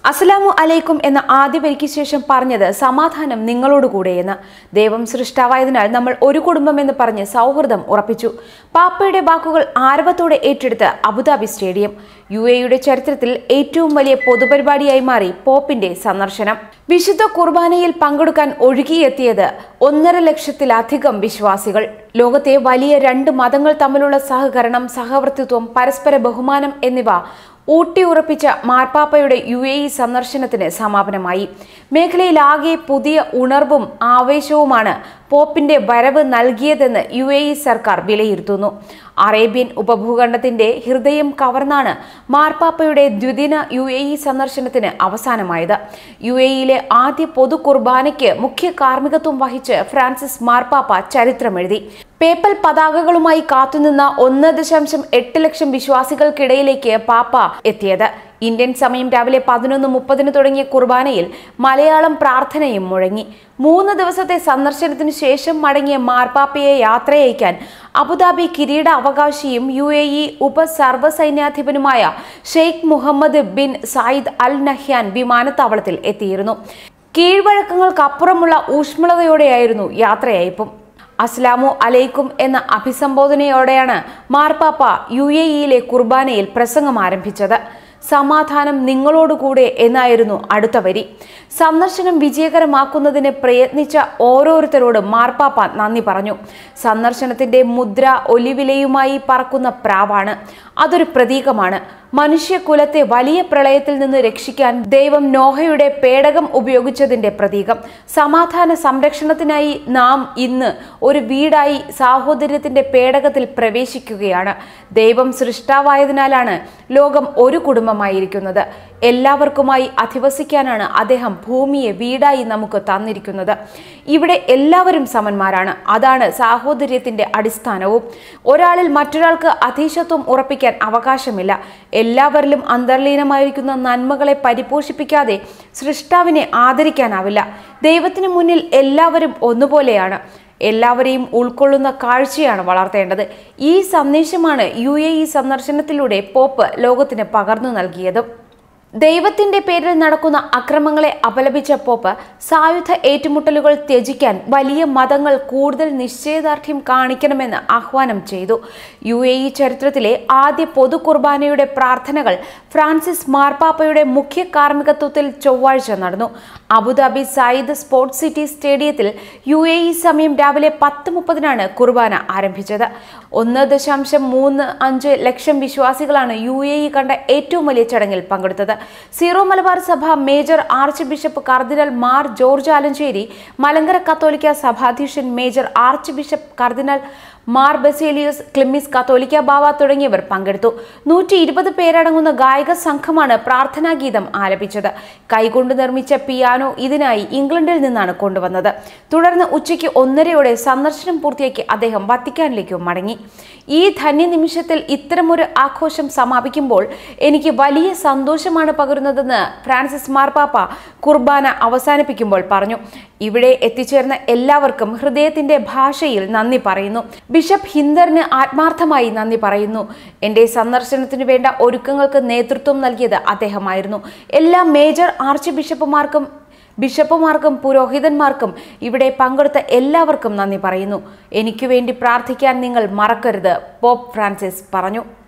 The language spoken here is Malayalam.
അസ്സലാമു അലൈക്കും എന്ന ആദ്യ വരിക്ക് ശേഷം പറഞ്ഞത് സമാധാനം നിങ്ങളോടുകൂടെയെന്ന് ദൈവം സൃഷ്ടാവായതിനാൽ നമ്മൾ ഒരു കുടുംബം എന്ന് പറഞ്ഞ് സൗഹൃദം ഉറപ്പിച്ചു പാപ്പയുടെ വാക്കുകൾ ആരവത്തോടെ ഏറ്റെടുത്ത് അബുദാബി സ്റ്റേഡിയം യു എയുടെ ചരിത്രത്തിൽ ഏറ്റവും വലിയ പൊതുപരിപാടിയായി മാറി പോപ്പിന്റെ സന്ദർശനം വിശുദ്ധ കുർബാനയിൽ പങ്കെടുക്കാൻ ഒഴുകിയെത്തിയത് ഒന്നര ലക്ഷത്തിലധികം വിശ്വാസികൾ ലോകത്തെ വലിയ രണ്ട് മതങ്ങൾ തമ്മിലുള്ള സഹകരണം സഹവർത്തിത്വം പരസ്പര ബഹുമാനം എന്നിവ ഊട്ടിയുറപ്പിച്ച മാർപ്പാപ്പയുടെ യു എ ഇ സന്ദർശനത്തിന് സമാപനമായി മേഖലയിലാകെ പുതിയ ഉണർവും ആവേശവുമാണ് പോപ്പിന്റെ വരവ് നൽകിയതെന്ന് യു എ ഇ സർക്കാർ വിലയിരുത്തുന്നു അറേബ്യൻ ഉപഭൂഖണ്ഡത്തിന്റെ ഹൃദയം കവർന്നാണ് മാർപ്പാപ്പയുടെ ദ്വിദിന യു എ ഇ സന്ദർശനത്തിന് അവസാനമായത് യു എ ഇയിലെ ആദ്യ പൊതു കുർബാനയ്ക്ക് മുഖ്യ കാർമ്മികത്വം വഹിച്ച് ഫ്രാൻസിസ് മാർപ്പാപ്പ ചരിത്രമെഴുതി പേപ്പൽ പതാകകളുമായി കാത്തുനിന്ന ഒന്ന് ദശാംശം എട്ട് ലക്ഷം വിശ്വാസികൾക്കിടയിലേക്ക് പാപ്പ എത്തിയത് ഇന്ത്യൻ സമയം രാവിലെ പതിനൊന്ന് മുപ്പതിന് തുടങ്ങിയ കുർബാനയിൽ മലയാളം പ്രാർത്ഥനയും മുഴങ്ങി മൂന്ന് ദിവസത്തെ സന്ദർശനത്തിനു ശേഷം മടങ്ങിയ മാർപ്പാപ്പയെ യാത്രയയക്കാൻ അബുദാബി കിരീട അവകാശിയും യു എ ഇ ഉപസർവ്വസൈന്യാധിപനുമായ Sheikh Mohammed bin Zayed Al Nahyan വിമാനത്താവളത്തിൽ എത്തിയിരുന്നു കീഴ്വഴക്കങ്ങൾക്കപ്പുറമുള്ള ഊഷ്മളതയോടെയായിരുന്നു യാത്രയയപ്പും അസ്ലാമു അലൈക്കും എന്ന അഭിസംബോധനയോടെയാണ് മാർപ്പാപ്പ യു എ ഇയിലെ കുർബാനയിൽ പ്രസംഗം ആരംഭിച്ചത് സമാധാനം നിങ്ങളോടുകൂടെ എന്നായിരുന്നു അടുത്ത വരി സന്ദർശനം വിജയകരമാക്കുന്നതിന് പ്രയത്നിച്ച ഓരോരുത്തരോടും മാർപ്പാപ്പ നന്ദി പറഞ്ഞു സന്ദർശനത്തിന്റെ മുദ്ര ഒലിവിലയുമായി പറക്കുന്ന പ്രാവാണ് അതൊരു പ്രതീകമാണ് മനുഷ്യകുലത്തെ വലിയ പ്രളയത്തിൽ നിന്ന് രക്ഷിക്കാൻ ദൈവം നോഹയുടെ പേടകം ഉപയോഗിച്ചതിന്റെ പ്രതീകം സമാധാന സംരക്ഷണത്തിനായി നാം ഇന്ന് ഒരു വീടായി സാഹോദര്യത്തിന്റെ പേടകത്തിൽ പ്രവേശിക്കുകയാണ് ദൈവം സൃഷ്ടാവായതിനാലാണ് ലോകം ഒരു കുടുംബമായിരിക്കുന്നത് എല്ലാവർക്കുമായി അധിവസിക്കാനാണ് അദ്ദേഹം ഭൂമിയെ വീടായി നമുക്ക് തന്നിരിക്കുന്നത് ഇവിടെ എല്ലാവരും സമന്മാരാണ് അതാണ് സാഹോദര്യത്തിന്റെ അടിസ്ഥാനവും ഒരാളിൽ മറ്റൊരാൾക്ക് അധീശത്വം ഉറപ്പിക്കാൻ അവകാശമില്ല എല്ലാവരിലും അന്തർലീനമായിരിക്കുന്ന നന്മകളെ പരിപോഷിപ്പിക്കാതെ സൃഷ്ടാവിനെ ആദരിക്കാനാവില്ല ദൈവത്തിന് മുന്നിൽ എല്ലാവരും ഒന്നുപോലെയാണ് എല്ലാവരെയും ഉൾക്കൊള്ളുന്ന കാഴ്ചയാണ് വളർത്തേണ്ടത് ഈ സന്ദേശമാണ് യു എ ഇ സന്ദർശനത്തിലൂടെ പോപ്പ് ലോകത്തിന് പകർന്നു നൽകിയത് ദൈവത്തിന്റെ പേരിൽ നടക്കുന്ന അക്രമങ്ങളെ അപലപിച്ച പോപ്പ് സായുധ ഏറ്റുമുട്ടലുകൾ ത്യജിക്കാൻ വലിയ മതങ്ങൾ കൂടുതൽ നിശ്ചയദാർഢ്യം കാണിക്കണമെന്ന് ആഹ്വാനം ചെയ്തു യു എ ഇ ചരിത്രത്തിലെ ആദ്യ പൊതു കുർബാനയുടെ പ്രാർത്ഥനകൾ ഫ്രാൻസിസ് മാർപ്പാപ്പയുടെ മുഖ്യ കാർമ്മികത്വത്തിൽ ചൊവ്വാഴ്ച നടന്നു അബുദാബി സായിദ് സ്പോർട്സ് സിറ്റി സ്റ്റേഡിയത്തിൽ യു എ ഇ സമയം രാവിലെ പത്ത് മുപ്പതിനാണ് കുർബാന ആരംഭിച്ചത് ഒന്ന് ദശാംശം മൂന്ന് അഞ്ച് ലക്ഷം വിശ്വാസികളാണ് യു എ ഇ കണ്ട ഏറ്റവും വലിയ ചടങ്ങിൽ പങ്കെടുത്തത് സീറോ മലബാർ സഭ major archbishop cardinal Mar George Alencherry Malankara കത്തോലിക്ക സഭാധ്യക്ഷൻ major archbishop cardinal Mar Baselios Cleemis കത്തോലിക്ക ബാവ തുടങ്ങിയവർ പങ്കെടുത്തു നൂറ്റി ഇരുപത് പേരടങ്ങുന്ന ഗായക സംഘമാണ് പ്രാർത്ഥനാ ഗീതം ആലപിച്ചത് കൈകൊണ്ട് നിർമ്മിച്ച പിയാനോ ഇതിനായി ഇംഗ്ലണ്ടിൽ നിന്നാണ് കൊണ്ടുവന്നത് തുടർന്ന് ഉച്ചയ്ക്ക് ഒന്നരയോടെ സന്ദർശനം പൂർത്തിയാക്കി അദ്ദേഹം വത്തിക്കാനിലേക്ക് മടങ്ങി ഈ ധന്യ നിമിഷത്തിൽ ഇത്തരമൊരു ആഘോഷം സമാപിക്കുമ്പോൾ എനിക്ക് വലിയ സന്തോഷമാണ് പകരുന്നതെന്ന് ഫ്രാൻസിസ് മാർപ്പാപ്പ കുർബാന അവസാനിപ്പിക്കുമ്പോൾ പറഞ്ഞു ഇവിടെ എത്തിച്ചേർന്ന എല്ലാവർക്കും ഹൃദയത്തിന്റെ ഭാഷയിൽ നന്ദി പറയുന്നു ബിഷപ്പ് ഹിന്ദറിന് ആത്മാർത്ഥമായി നന്ദി പറയുന്നു എന്റെ സന്ദർശനത്തിനു വേണ്ട ഒരുക്കങ്ങൾക്ക് നേതൃത്വം നൽകിയത് അദ്ദേഹമായിരുന്നു എല്ലാ മേജർ ആർച്ച് ബിഷപ്പുമാർക്കും ബിഷപ്പുമാർക്കും പുരോഹിതന്മാർക്കും ഇവിടെ പങ്കെടുത്ത എല്ലാവർക്കും നന്ദി പറയുന്നു എനിക്ക് വേണ്ടി പ്രാർത്ഥിക്കാൻ നിങ്ങൾ മറക്കരുത് പോപ്പ് ഫ്രാൻസിസ് പറഞ്ഞു